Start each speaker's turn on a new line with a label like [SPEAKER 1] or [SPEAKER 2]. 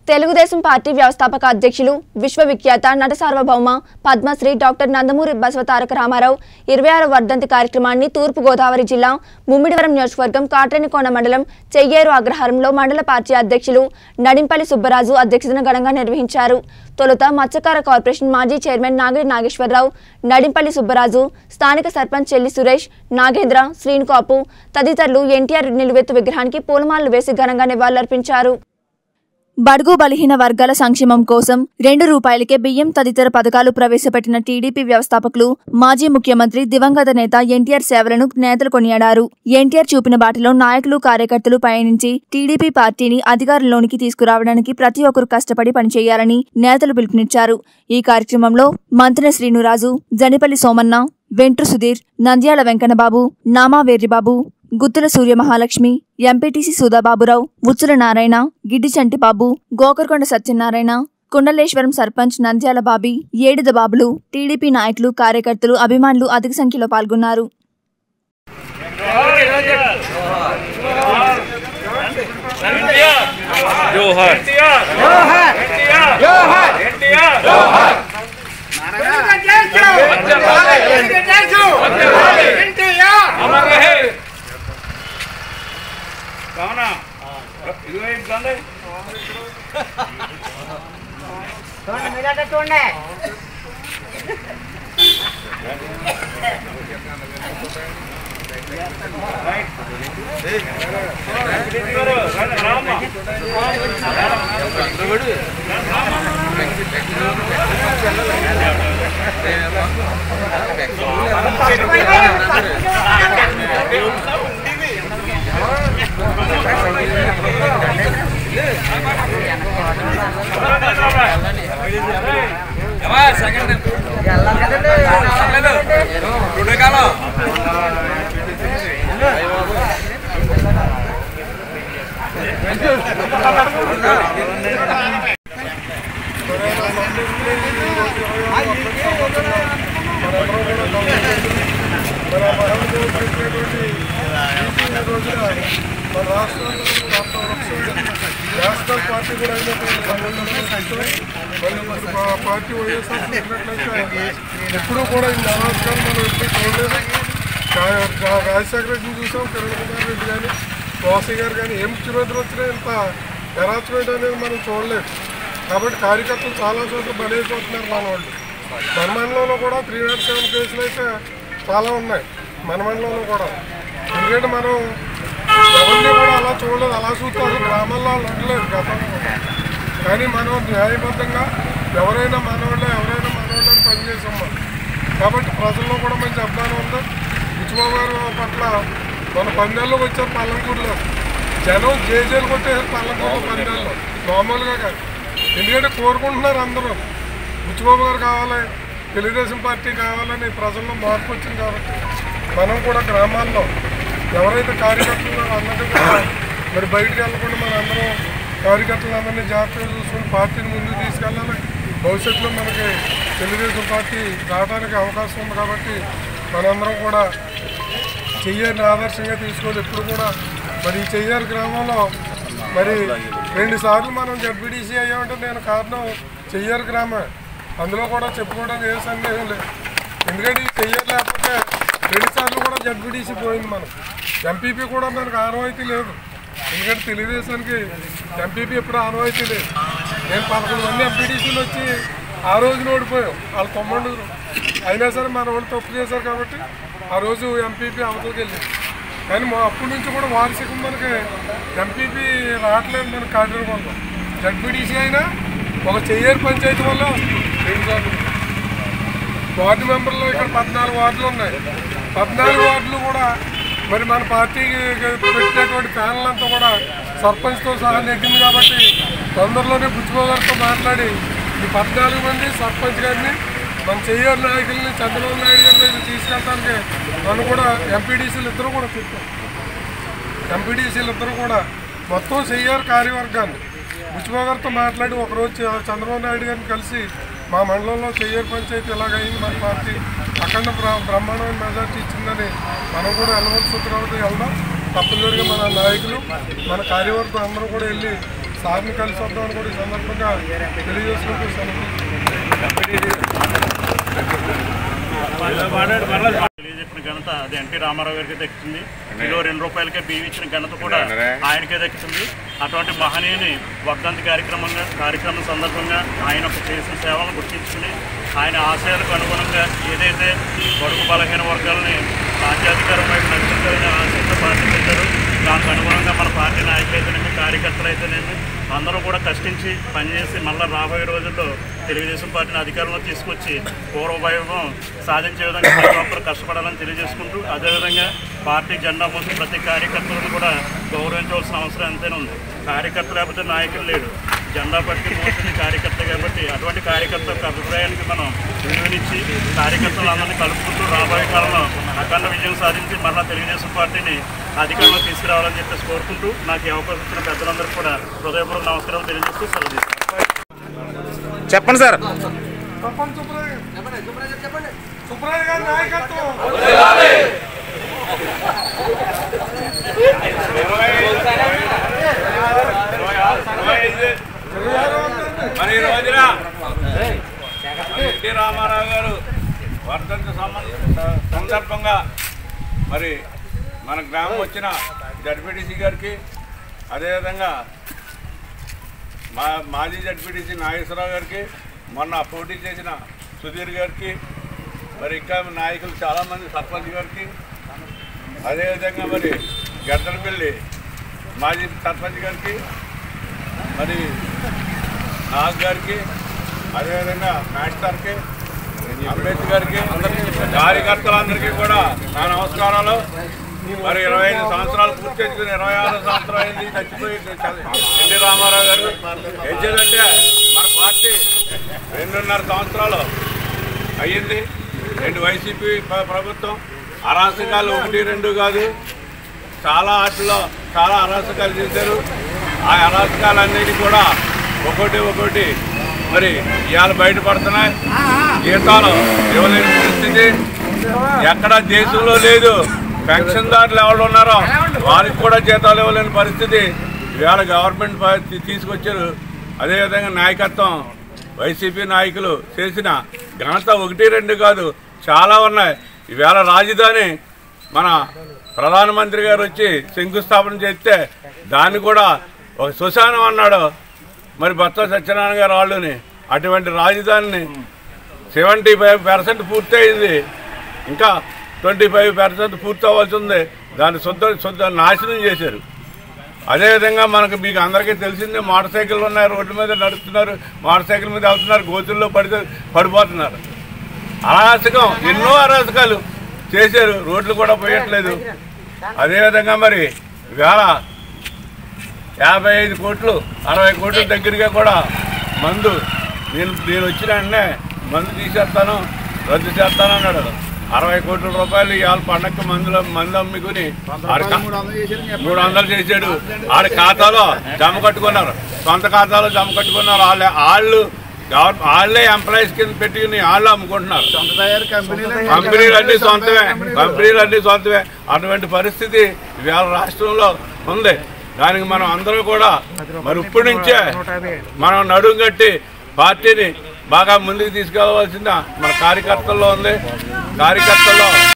[SPEAKER 1] Telugu Desam party వ్యవస్థాపక అధ్యక్షులు విశ్వవిఖ్యాత నట సార్వభౌమ పద్మశ్రీ డాక్టర్ నందమూరి బసవతారక రామారావు ఇరవై ఆరో వర్ధంతి కార్యక్రమాన్ని తూర్పు గోదావరి జిల్లా ముమ్మిడివరం నియోజకవర్గం కాట్రేనికోన మండలం చెయ్యేరు అగ్రహారంలో మండల పార్టీ అధ్యక్షులు నడింపల్లి సుబ్బరాజు అధ్యక్షతన ఘనంగా నిర్వహించారు తొలుత మత్స్యకార కార్పొరేషన్ మాజీ చైర్మన్ నాగిరి నాగేశ్వరరావు నడింపల్లి సుబ్బరాజు స్థానిక సర్పంచ్ చెల్లి సురేష్ నాగేంద్ర శ్రీనుకాపు తదితరులు ఎన్టీఆర్ నిలువెత్తు విగ్రహానికి పూలమాలలు వేసి ఘనంగా నివాళులర్పించారు బడుగు బలహీన వర్గాల సంక్షేమం కోసం రెండు రూపాయలకే బియ్యం తదితర పథకాలు ప్రవేశపెట్టిన టీడీపీ వ్యవస్థాపకులు మాజీ ముఖ్యమంత్రి దివంగత నేత ఎన్టీఆర్ సేవలను నేతలు కొనియాడారు ఎన్టీఆర్ చూపిన బాటలో నాయకులు కార్యకర్తలు పయనించి టీడీపీ పార్టీని అధికారంలోనికి తీసుకురావడానికి ప్రతి ఒక్కరూ కష్టపడి పనిచేయాలని నేతలు పిలుపునిచ్చారు ఈ కార్యక్రమంలో మంత్రి శ్రీనురాజు జనిపల్లి సోమన్న వెంట్రు సుధీర్ నంద్యాల వెంకన్నబాబు నామా వేర్రిబాబు గుత్తుల సూర్య మహాలక్ష్మి ఎంపీటీసీ సుధాబాబురావు ముచ్చుల నారాయణ గిడ్డిచంటి బాబు గోకర్కొండ సత్యనారాయణ కుండలేశ్వరం సర్పంచ్ నంద్యాల బాబి ఏడిద బాబులు టీడీపీ నాయకులు కార్యకర్తలు అభిమానులు అధిక సంఖ్యలో పాల్గొన్నారు
[SPEAKER 2] జోహార్ అమర్ రహే కావునా ఇదిగో ఇబ్బంది
[SPEAKER 3] చూడండి
[SPEAKER 2] రామ్మ
[SPEAKER 4] మన రాష్ట్రంలో రాష్ట్ర నేషనల్ పార్టీ కూడా అయినటువంటి సంఘటనలు మరి ఇప్పుడు పా- పార్టీ వైఎస్ఆర్ చూసినట్లయితే ఎప్పుడూ కూడా ఈ నవాజ్గారు మనం ఎప్పుడు చూడలేదు రా- రా- రాజశేఖర రెడ్డిని చూసాం కిరణ్ కుమార్ రెడ్డి కానీ వాసీ గారు కానీ ఏ ముఖ్యమంత్రి వచ్చినా ఇంత ఎరాచమెంట్ అనేది మనం చూడలేదు కాబట్టి కార్యకర్తలు చాలా చోట్ల బలైపోతున్నారు మన వాళ్ళు మన మండలంలో కూడా త్రీ నాట్ సెవెన్ కేసులు అయితే చాలా ఉన్నాయి మన మండలంలో కూడా ఎందుకంటే మనం ఎవరిని కూడా అలా చూడలేదు అలా చూస్తారు గ్రామాల్లో వాళ్ళు ఉండలేదు గతంలో కూడా. కానీ మనం న్యాయబద్ధంగా ఎవరైనా మనవాళ్ళే ఎవరైనా మనవాళ్ళే అని పనిచేసాం మనం కాబట్టి ప్రజల్లో కూడా మంచి అభిమానం ఉంది బుచ్చిబాబు గారు పట్ల మన పందాల్లోకి వచ్చారు పల్లంకూరులో జనం జేజేలు కొట్టేసారు పల్లంకూరులో పందాల్లో మామూలుగా కాదు ఎందుకంటే కోరుకుంటున్నారు అందరూ బుచ్చిబాబు గారు కావాలి తెలుగుదేశం పార్టీ కావాలని ప్రజల్లో మార్పు వచ్చింది కాబట్టి మనం కూడా గ్రామాల్లో ఎవరైతే కార్యకర్తలు ఉన్నారో అందరికీ కూడా మరి బయటికి వెళ్ళకుండా మన అందరం కార్యకర్తలందరినీ జాగ్రత్తగా చూసుకుని పార్టీని ముందుకు తీసుకెళ్ళాలి భవిష్యత్తులో మనకి తెలుగుదేశం పార్టీ రావడానికి అవకాశం ఉంది కాబట్టి మనందరం కూడా చెయ్యని ఆదర్శంగా తీసుకోవాలి ఎప్పుడు కూడా మరి ఈ చెయ్యారు గ్రామంలో మరి రెండు సార్లు మనం జడ్పీటీసీ అయ్యామంటే నేను కారణం చెయ్యారు గ్రామం అందులో కూడా చెప్పుకోవడానికి ఏ సందేహం లేదు ఎందుకంటే ఈ చెయ్యారు లేకపోతే రెండు సార్లు కూడా జడ్పీటీసీ పోయింది మనం ఎంపీపీ కూడా మనకు ఆనవాయితీ లేదు ఎందుకంటే తెలుగుదేశానికి ఎంపీపీ ఎప్పుడు ఆనవాయితీ లేదు నేను పదకొండు మంది ఎంపీటీసీలు వచ్చి ఆ రోజున ఓడిపోయాం వాళ్ళు తొమ్మిది అయినా సరే మన వాళ్ళు తప్పు చేశారు కాబట్టి ఆ రోజు ఎంపీపీ అవతలకి వెళ్ళింది కానీ మా అప్పటి నుంచి కూడా వార్షికం మనకి ఎంపీపీ రావట్లేదు మనకి కాకినాడ జడ్పీటీసీ అయినా ఒక చెయ్యేరు పంచాయతీ వల్ల వస్తుంది రెండు సార్లు వార్డు మెంబర్లు ఇక్కడ పద్నాలుగు వార్డులు ఉన్నాయి పద్నాలుగు వార్డులు కూడా మరి మన పార్టీకి పెట్టినటువంటి ప్యానల్ అంతా కూడా సర్పంచ్తో సహా నెగ్గింది కాబట్టి తొందరలోనే బుచ్చిబాబు గారితో మాట్లాడి ఈ పద్నాలుగు మంది సర్పంచ్ గారిని మన చెయ్యర్ నాయకుల్ని చంద్రబాబు నాయుడు గారి దగ్గర తీసుకెళ్ళడానికి మనం కూడా ఎంపీడీసీలు ఇద్దరు కూడా చెప్పాం ఎంపీడీసీలు ఇద్దరు కూడా మొత్తం చెయ్యారు కార్యవర్గాన్ని బుచ్చిబాబు గారితో మాట్లాడి ఒకరోజు చ- చంద్రబాబు నాయుడు గారిని కలిసి మా మండలంలో చెయ్యర్ పంచాయతీ ఇలాగైంది మన పార్టీ అఖండ బ్ర- బ్రహ్మాండమైన మెజార్టీ ఇచ్చిందని మనం కూడా వెళ్ళవలసి కాబట్టి వెళ్దాం తప్పనిసరిగా మన నాయకులు మన కార్యవర్గం అందరూ కూడా వెళ్ళి సార్ని కలిసి వద్దామని కూడా ఈ సందర్భంగా తెలియజేసుకుంటూ సెలవు
[SPEAKER 3] తెలియజెప్పిన ఘనత అది ఎన్టీ రామారావు గారికి దక్కుతుంది కిలో రెండు రూపాయలకే బియ్యం ఇచ్చిన ఘనత కూడా ఆయనకే దక్కుతుంది అటువంటి మహనీయుని వర్ధంతి కార్యక్రమంగా కార్యక్రమం సందర్భంగా ఆయన ఒక చేసిన సేవలను గుర్తించుకుని ఆయన ఆశయాలకు అనుగుణంగా ఏదైతే బడుగు బలహీన వర్గాలని రాజ్యాధికారం వైపు నడిపించాలని ఆశయంతో పార్టీ పెట్టారు దానికి అనుగుణంగా మన పార్టీ నాయకులైతేనేమి కార్యకర్తలు అయితేనేమి అందరూ కూడా కష్టించి పనిచేసి మళ్ళీ రాబోయే రోజుల్లో తెలుగుదేశం పార్టీని అధికారంలో తీసుకొచ్చి పూర్వ వైభవం సాధించే విధంగా ప్రతి ఒక్కరు కష్టపడాలని తెలియజేసుకుంటూ అదేవిధంగా పార్టీ జెండా మోసిన ప్రతి కార్యకర్తలను కూడా గౌరవించవలసిన అవసరం ఎంతైనా ఉంది కార్యకర్త లేకపోతే నాయకులు లేడు జెండా పట్టి మోసింది కార్యకర్త కాబట్టి అటువంటి కార్యకర్త యొక్క అభిప్రాయానికి మనం విలువనిచ్చి కార్యకర్తలందరినీ కలుపుకుంటూ రాబోయే కాలంలో అఖండ విజయం సాధించి మళ్ళా తెలుగుదేశం పార్టీని అధికారంలో తీసుకురావాలని చెప్పేసి కోరుకుంటూ నాకు ఈ అవకాశం ఇచ్చిన పెద్దలందరూ కూడా హృదయపూర్వక నమస్కారం తెలియజేస్తూ సెలవు తీసుకుంటాను
[SPEAKER 5] చెప్పండి సార్
[SPEAKER 4] తప్పని సుబ్రయ్య సుబ్రయ్య గారి నాయకత్వం
[SPEAKER 2] మరి ఈ రోజున ఎన్టీ రామారావు గారు వర్ధంతి సంబంధ సందర్భంగా మరి మన గ్రామం వచ్చిన జడ్పీటీసీ గారికి అదేవిధంగా మా మాజీ జడ్పీటీసీ నాగేశ్వరరావు గారికి మొన్న పోటీ చేసిన సుధీర్ గారికి మరి ఇంకా నాయకులు చాలామంది సర్పంచ్ గారికి అదేవిధంగా మరి గద్దరపల్లి మాజీ సర్పంచ్ గారికి మరి నాగ్ గారికి అదేవిధంగా మాస్టర్కి అంబేద్కర్ గారికి కార్యకర్తలందరికీ కూడా నా నమస్కారాలు మరి ఇరవై ఐదు సంవత్సరాలు పూర్తి చేసుకుని ఇరవై ఆరు సంవత్సరాలు అయింది చచ్చిపోయి ఎన్టీ రామారావు గారు ఏంటంటే మన పార్టీ రెండున్నర సంవత్సరాలు అయ్యింది రెండు వైసీపీ ప్ర- ప్రభుత్వం అరాచకాలు ఒకటి రెండు కాదు చాలా ఆటల్లో చాలా అరాచకాలు చేశారు ఆ అరాచకాలన్నిటి కూడా ఒకటి ఒకటి మరి ఇవాళ బయటపడుతున్నాయి జీతాలు ఇవ్వలేని పరిస్థితి ఎక్కడ దేశంలో లేదు పెన్షన్దారులు ఎవరు ఉన్నారో వారికి కూడా జీతాలు ఇవ్వలేని పరిస్థితి ఇవాళ గవర్నమెంట్ ప- తీసుకొచ్చారు అదేవిధంగా నాయకత్వం వైసీపీ నాయకులు చేసిన ఘనత ఒకటి రెండు కాదు చాలా ఉన్నాయి ఈవేళ రాజధాని మన ప్రధానమంత్రి గారు వచ్చి శంకుస్థాపన చేస్తే దాన్ని కూడా ఒక శ్మశానం అన్నాడు మరి భర్త సత్యనారాయణ గారు వాళ్ళని అటువంటి రాజధానిని సెవెంటీ ఫైవ్ పర్సెంట్ పూర్తయింది ఇంకా ట్వంటీ ఫైవ్ పర్సెంట్ పూర్తి అవ్వాల్సి ఉంది దాన్ని శుద్ధ శుద్ధ నాశనం చేశారు అదేవిధంగా మనకు మీకు అందరికీ తెలిసిందే మోటార్ సైకిల్ ఉన్నాయి రోడ్ల మీద నడుస్తున్నారు మోటార్ సైకిల్ మీద వెళ్తున్నారు గోతుల్లో పడితే పడిపోతున్నారు అరాచకం ఎన్నో అరాచకాలు చేశారు రోడ్లు కూడా పోయట్లేదు అదేవిధంగా మరి వేళ యాభై ఐదు కోట్లు అరవై కోట్ల దగ్గరగా కూడా మందు నేను నేను వచ్చిన వెంటనే మందు తీసేస్తాను రద్దు చేస్తాను అన్నాడు అరవై కోట్ల రూపాయలు ఇవాళ పండగ మందులో మందు అమ్ముకుని ఆడి కా- మూడు వందలు చేశాడు ఆడి ఖాతాలో జమ కట్టుకున్నారు సొంత ఖాతాలో జమ కట్టుకున్నారు వాళ్ళే వాళ్ళు గవర్ వాళ్ళే ఎంప్లాయీస్ కింద పెట్టుకుని వాళ్ళు అమ్ముకుంటున్నారు కంపెనీలు అన్ని సొంతమే కంపెనీలు అన్ని సొంతమే అటువంటి పరిస్థితి ఇవాళ రాష్ట్రంలో ఉంది దానికి మనం అందరూ కూడా మరి ఇప్పటి నుంచే మనం నడుం కట్టి పార్టీని బాగా ముందుకు తీసుకెళ్లవలసిన మన కార్యకర్తల్లో ఉంది కార్యకర్తల్లో